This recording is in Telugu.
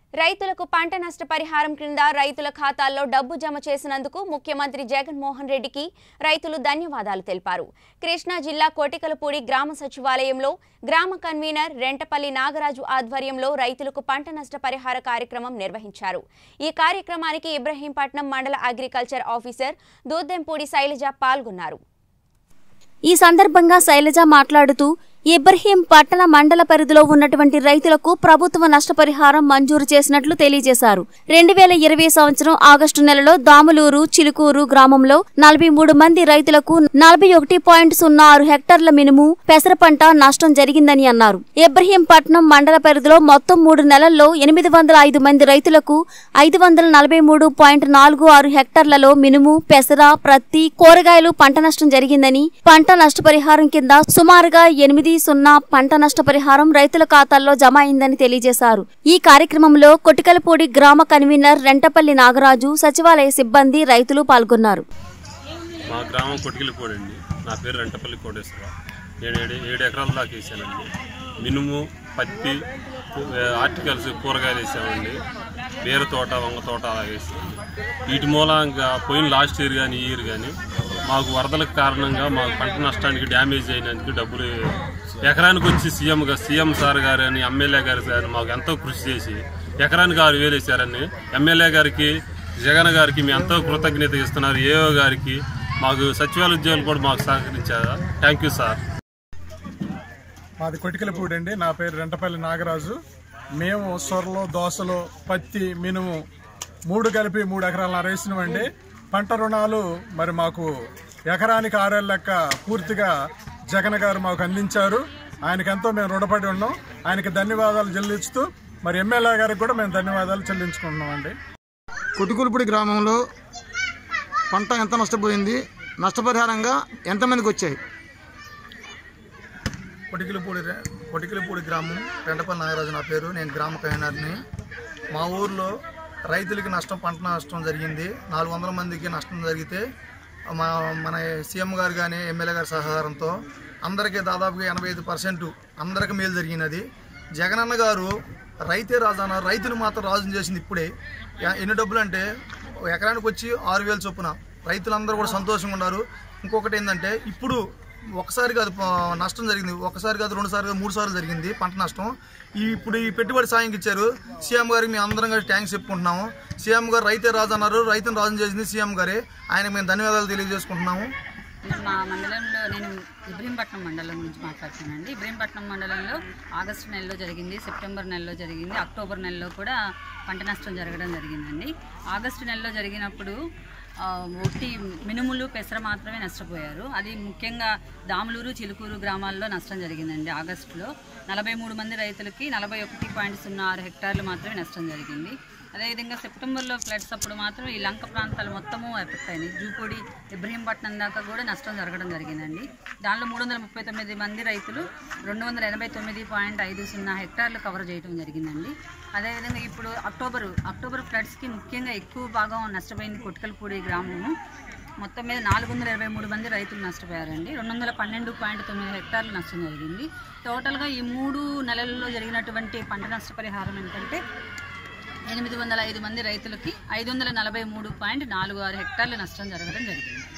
రైతులకు పంట నష్ట పరిహారం క్రింద రైతుల ఖాతాల్లో డబ్బు జమ చేసినందుకు ముఖ్యమంత్రి జగన్మోహన్ రెడ్డికి రైతులు ధన్యవాదాలు తెలిపారు కృష్ణా జిల్లా కోటికలపూడి గ్రామ సచివాలయంలో గ్రామ కన్వీనర్ రెంటపల్లి నాగరాజు ఆధ్వర్యంలో రైతులకు పంట నష్ట పరిహార కార్యక్రమం నిర్వహించారు ఈ కార్యక్రమానికి ఇబ్రహీంపట్నం మండల అగ్రికల్చర్ ఆఫీసర్ దూద్దెంపూడి శైలజ పాల్గొన్నారు ఈ సందర్భంగా శైలజ మాట్లాడుతూ ఇబ్రహీం పట్టణ మండల పరిధిలో ఉన్నటువంటి రైతులకు ప్రభుత్వ నష్టపరిహారం మంజూరు చేసినట్లు తెలియజేశారు రెండు వేల ఇరవై సంవత్సరం ఆగస్టు నెలలో దాములూరు చిలుకూరు గ్రామంలో నలభై మూడు మంది రైతులకు నలభై ఒకటి పాయింట్ సున్నా ఆరు హెక్టార్ల మినుము పెసర పంట నష్టం జరిగిందని అన్నారు ఇబ్రహీం పట్నం మండల పరిధిలో మొత్తం మూడు నెలల్లో ఎనిమిది వందల ఐదు మంది రైతులకు ఐదు వందల నలభై మూడు పాయింట్ నాలుగు ఆరు హెక్టార్లలో మినుము పెసర ప్రత్తి కూరగాయలు పంట నష్టం జరిగిందని పంట నష్టపరిహారం కింద సుమారుగా ఎనిమిది సున్నా పంట నష్టపరిహారం రైతుల ఖాతాల్లో జమ అయిందని తెలియజేశారు ఈ కార్యక్రమంలో కొటికలపూడి గ్రామ కన్వీనర్ రెంటపల్లి నాగరాజు సచివాలయ సిబ్బంది రైతులు పాల్గొన్నారు మా గ్రామం కొటికిలిపోడు అండి నా పేరు రెంటపల్లి కోటేశ్వరరావు నేను ఏడు ఏడు ఎకరాల దాకా వేసానండి మినుము పత్తి కు- ఆర్టికల్స్ కూరగాయలు వేసామండి బీర తోట వంగ తోట అలా వేసామండి వీటి మూలంగా పోయిన లాస్ట్ ఇయర్ కానీ ఈ ఇయర్ కానీ మాకు వరదలకు కారణంగా మాకు పంట నష్టానికి డ్యామేజ్ అయినందుకు డబ్బులు ఎకరానికి వచ్చి సీఎం గా సీఎం సార్ గారు అని ఎమ్మెల్యే గారు సార్ మాకు ఎంతో కృషి చేసి ఎకరానికి ఆరు వేలు వేసారని ఎమ్మెల్యే గారికి జగన్ గారికి మేము ఎంతో కృతజ్ఞత ఇస్తున్నారు ఏఓ గారికి మాకు సచివాలయ ఉద్యోగులు కూడా మాకు సహకరించారు థ్యాంక్ యూ సార్ మాది కొటికలపూడి అండి నా పేరు రెంటపల్లి నాగరాజు మేము సొరలు దోసలు పత్తి మినుము మూడు కలిపి మూడు ఎకరాల రేసినవండి పంట రుణాలు మరి మాకు ఎకరానికి ఆరేళ్ళ లెక్క పూర్తిగా జగన్ గారు మాకు అందించారు ఆయనకి ఎంతో మేము రుణపడి ఉన్నాం ఆయనకి ధన్యవాదాలు చెల్లిస్తూ మరి ఎమ్మెల్యే గారికి కూడా మేము ధన్యవాదాలు చెల్లించుకుంటున్నామండి కొట్టుకులపూడి గ్రామంలో పంట ఎంత నష్టపోయింది నష్టపరిహారంగా ఎంతమందికి వచ్చాయి కొటికిలపూడి రే- కొటికిలపూడి గ్రామం పెంటపల్లి నాగరాజు నా పేరు నేను గ్రామ కన్వీనర్ని మా ఊర్లో రైతులకి నష్టం పంట నష్టం జరిగింది నాలుగు వందల మందికి నష్టం జరిగితే మా మన సీఎం గారు కానీ ఎమ్మెల్యే గారి సహకారంతో అందరికీ దాదాపుగా ఎనభై ఐదు పర్సెంట్ అందరికీ మేలు జరిగినది జగనన్న గారు రైతే రాజు అన్నారు రైతులు మాత్రం రాజుని చేసింది ఇప్పుడే ఎ- ఎన్ని డబ్బులు అంటే ఎకరానికి వచ్చి ఆరు వేలు చొప్పున రైతులందరూ కూడా సంతోషంగా ఉన్నారు ఇంకొకటి ఏంటంటే ఇప్పుడు ఒకసారి కాదు ప- నష్టం జరిగింది ఒకసారి కాదు రెండు సార్లు కాదు మూడు సార్లు జరిగింది పంట నష్టం ఈ ఇప్పుడు ఈ పెట్టుబడి సాయం ఇచ్చారు సీఎం గారికి మేము అందరం కలిసి ట్యాంక్స్ చెప్పుకుంటున్నాము సీఎం గారు రైతే రాజు అన్నారు రైతును రాజు చేసింది సీఎం గారే ఆయనకు మేము ధన్యవాదాలు తెలియజేసుకుంటున్నాము మా మండలంలో నేను ఇబ్రహీంపట్నం మండలం నుంచి మాట్లాడుతున్నానండి ఇబ్రహీంపట్నం మండలంలో ఆగస్టు నెలలో జరిగింది సెప్టెంబర్ నెలలో జరిగింది అక్టోబర్ నెలలో కూడా పంట నష్టం జరగడం జరిగిందండి ఆగస్టు నెలలో జరిగినప్పుడు ఆ, ఒట్టి మినుములు పెసర మాత్రమే నష్టపోయారు అది ముఖ్యంగా దాములూరు చిలుకూరు గ్రామాల్లో నష్టం జరిగిందండి ఆగస్టులో నలభై మూడు మంది రైతులకి నలభై ఒకటి పాయింట్ సున్నా ఆరు హెక్టార్లు మాత్రమే నష్టం జరిగింది అదేవిధంగా సెప్టెంబర్లో ఫ్లడ్స్ అప్పుడు మాత్రం ఈ లంక ప్రాంతాలు మొత్తము ఎఫెక్ట్ అయినాయి జూపూడి ఇబ్రహీంపట్నం దాకా కూడా నష్టం జరగడం జరిగిందండి దానిలో మూడు వందల ముప్పై తొమ్మిది మంది రైతులు రెండు వందల ఎనభై తొమ్మిది పాయింట్ ఐదు సున్నా హెక్టార్లు కవర్ చేయడం జరిగిందండి అదేవిధంగా ఇప్పుడు అక్టోబర్ అక్టోబర్ ఫ్లడ్స్కి ముఖ్యంగా ఎక్కువ భాగం నష్టపోయింది కొట్కలపూడి గ్రామము మొత్తం మీద నాలుగు వందల ఇరవై మూడు మంది రైతులు నష్టపోయారండి రెండు వందల పన్నెండు పాయింట్ తొమ్మిది హెక్టార్లు నష్టం జరిగింది టోటల్గా ఈ మూడు నెలల్లో జరిగినటువంటి పంట నష్టపరిహారం ఏంటంటే ఎనిమిది వందల ఐదు మంది రైతులకి ఐదు వందల నలభై మూడు పాయింట్ నాలుగు ఆరు హెక్టార్ల నష్టం జరగడం జరిగింది